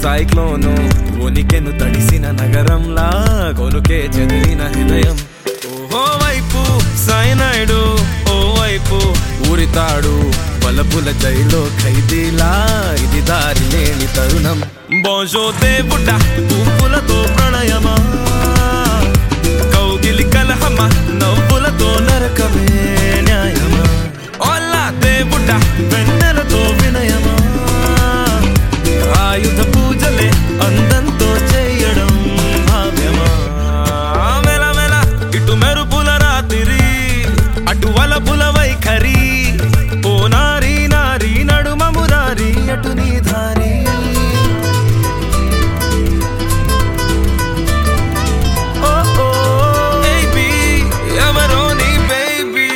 cyclone ఉనికెను తడిసిన నగరంలా కొనుకే చెదిరిన హృదయం ఓహో వైపు సాయనాయుడు ఓ వైపు ఊరితాడు బలపుల జైలో ఖైదీలా ఇది దారి లేని తరుణం బోజో దేవుడ పువ్వులతో ప్రణయమా కౌగిలి కలహమ నవ్వులతో నరకమే న్యాయమా ఓలా దేవుడ వెన్నెలతో వినయమా ఆయుధ పూజలే అందంతో చేయడం భావ్యమా మెల మెల ఇటు మెరుపుల రాత్రి అటు వలపుల వైఖరి ఓ నారీ నారీ నడుమ మురారి అటు నీ ధారి ఓ ఓ బేబీ ఎవరో నీ బేబీ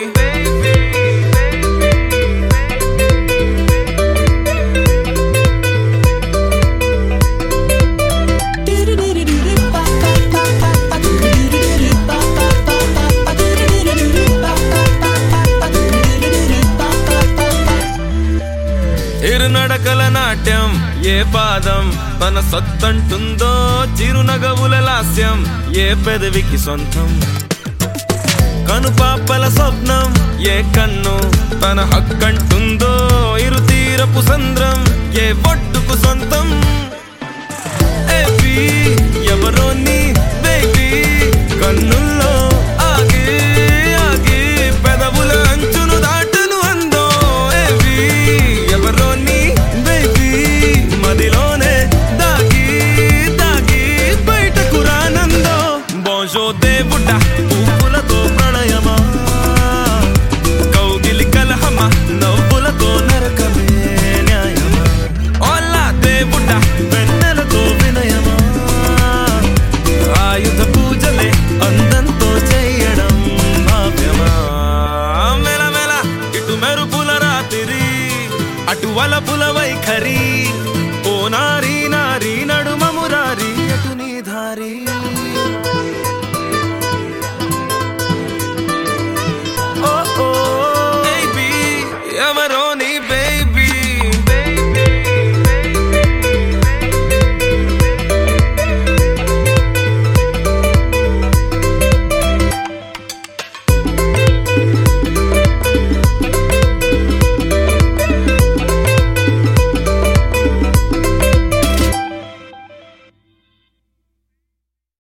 ఇరునడకల నాట్యం ఏ పాదం తన సత్తంటుందో చిరునగవుల లాస్యం ఏ పెదవికి సొంతం కనుపాపల స్వప్నం ఏ కన్ను తన హక్కంటుందో ఇరు తీరపు సంద్రం ఏ ఒడ్డుకు సొంతం ఏపీ ఎవరో నీ బేబీ కన్నుల్లో ఆగి ఆగి పెదవుల అంచును దాటును అందో ఏపీ ఎవరో నీ బేబీ మదిలోనే దాగి దాగి బయటకు రానందో బోజో దేవుడా